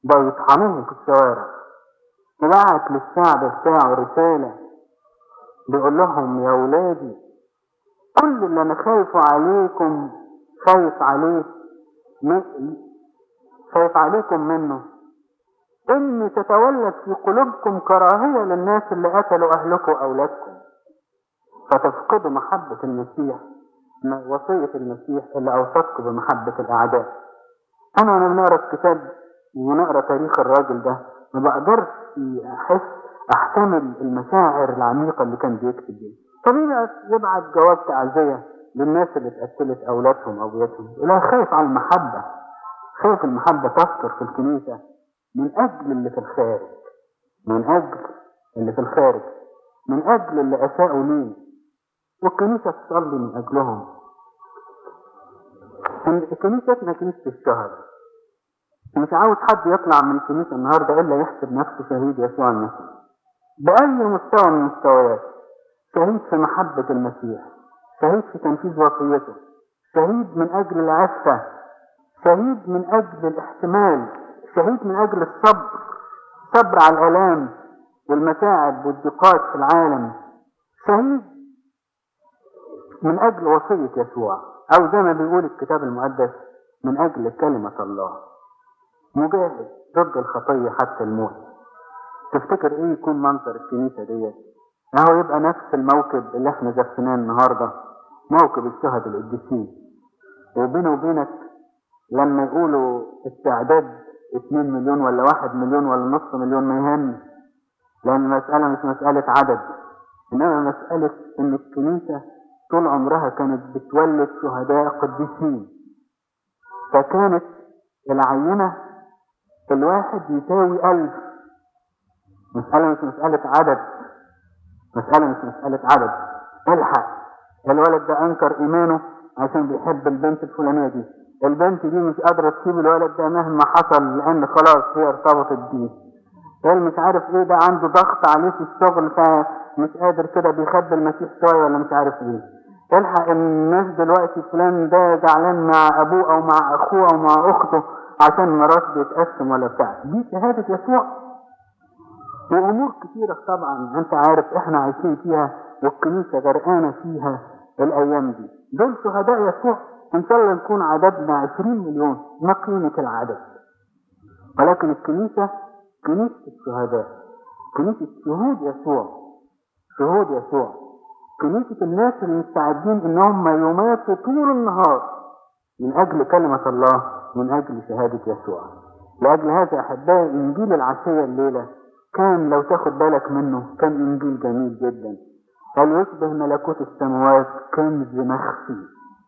بقوا يطحنوهم في الشوارع وبعت للشعب بتاعه رسالة بيقول لهم يا ولادي كل اللي انا خايفه عليكم خايف عليه خايف عليكم منه ان تتولد في قلوبكم كراهية للناس اللي قتلوا اهلكم واولادكم فتفقدوا محبة المسيح وصية المسيح اللي اوصتكم بمحبة الاعداء انا وانا بنقرا الكتاب ونقرا تاريخ الراجل ده ما بقدرش احس احتمل المشاعر العميقة اللي كان بيكتب دي طبيعي يبعت جواب تعزية للناس اللي اتقتلت اولادهم او بيتهم لا خايف على المحبة خايف المحبة تفطر في الكنيسة من اجل اللي في الخارج من اجل اللي في الخارج من اجل اللي اساءوا ليه والكنيسة تصلي من اجلهم كنيستنا كنيسة الشهر مش عاوز حد يطلع من الكنيسة النهاردة إلا يحسب نفسه شهيد يسوع المسيح بأي مستوى من المستويات شهيد في محبة المسيح شهيد في تنفيذ وصيته شهيد من أجل العفة شهيد من أجل الاحتمال شهيد من أجل الصبر صبر على الآلام والمتاعب والضيقات في العالم شهيد من أجل وصية يسوع أو زي ما بيقول الكتاب المقدس من أجل كلمة الله مجاهد ضد الخطية حتى الموت تفتكر ايه يكون منظر الكنيسة ديت اهو يبقى نفس الموكب اللي احنا زفناه النهاردة موكب الشهد القديسين وبينه وبينك لما يقولوا استعداد 2 مليون ولا 1 مليون ولا نص مليون ما يهمش لان المسألة مش مسألة عدد انما مسألة ان الكنيسة طول عمرها كانت بتولد شهداء قديسين فكانت العينة الواحد يساوي ألف مسألة مش مسألة عدد مسألة مش مسألة عدد الحق الولد ده أنكر إيمانه عشان بيحب البنت الفلانية دي البنت دي مش قادرة تسيب الولد ده مهما حصل لأن خلاص هي ارتبطت بيه قال مش عارف ايه ده عنده ضغط عليه في الشغل فمش قادر كده بيخبي المسيح شوية ولا مش عارف ايه الحق الناس دلوقتي فلان ده زعلان مع ابوه او مع اخوه او مع اخته عشان ميراث بيتقسم ولا بتاع دي شهادة يسوع وامور كتيرة طبعا انت عارف احنا عايشين فيها والكنيسة غرقانة فيها الايام دي دول شهداء يسوع ان شاء الله نكون عددنا عشرين مليون ما قيمة العدد ولكن الكنيسة كنيسة الشهداء كنيسة شهود يسوع شهود يسوع كنيسة الناس اللي مستعدين انهم يماتوا طول النهار من اجل كلمة الله من اجل شهادة يسوع لاجل هذا احبائي انجيل العشية الليلة كان لو تاخد بالك منه كان انجيل جميل جدا قال يشبه ملكوت السماوات كنز مخفي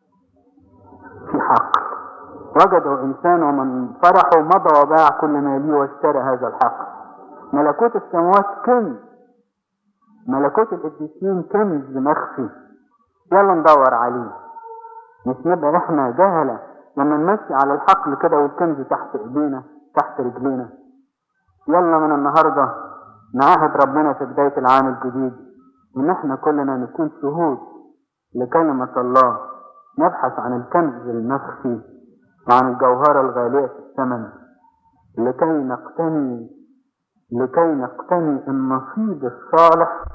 في حق وجدوا انسان ومن فرحوا مضى وباع كل ما ليه واشترى هذا الحق ملكوت السماوات كنز ملكوت القديسين كنز مخفي يلا ندور عليه مش نبقى احنا جهلة لما نمشي على الحقل كده والكنز تحت ايدينا تحت رجلينا يلا من النهاردة نعاهد ربنا في بداية العام الجديد ان احنا كلنا نكون شهود لكلمة الله نبحث عن الكنز المخفي وعن الجوهرة الغالية في الثمن لكي نقتني لكي نقتني النصيب الصالح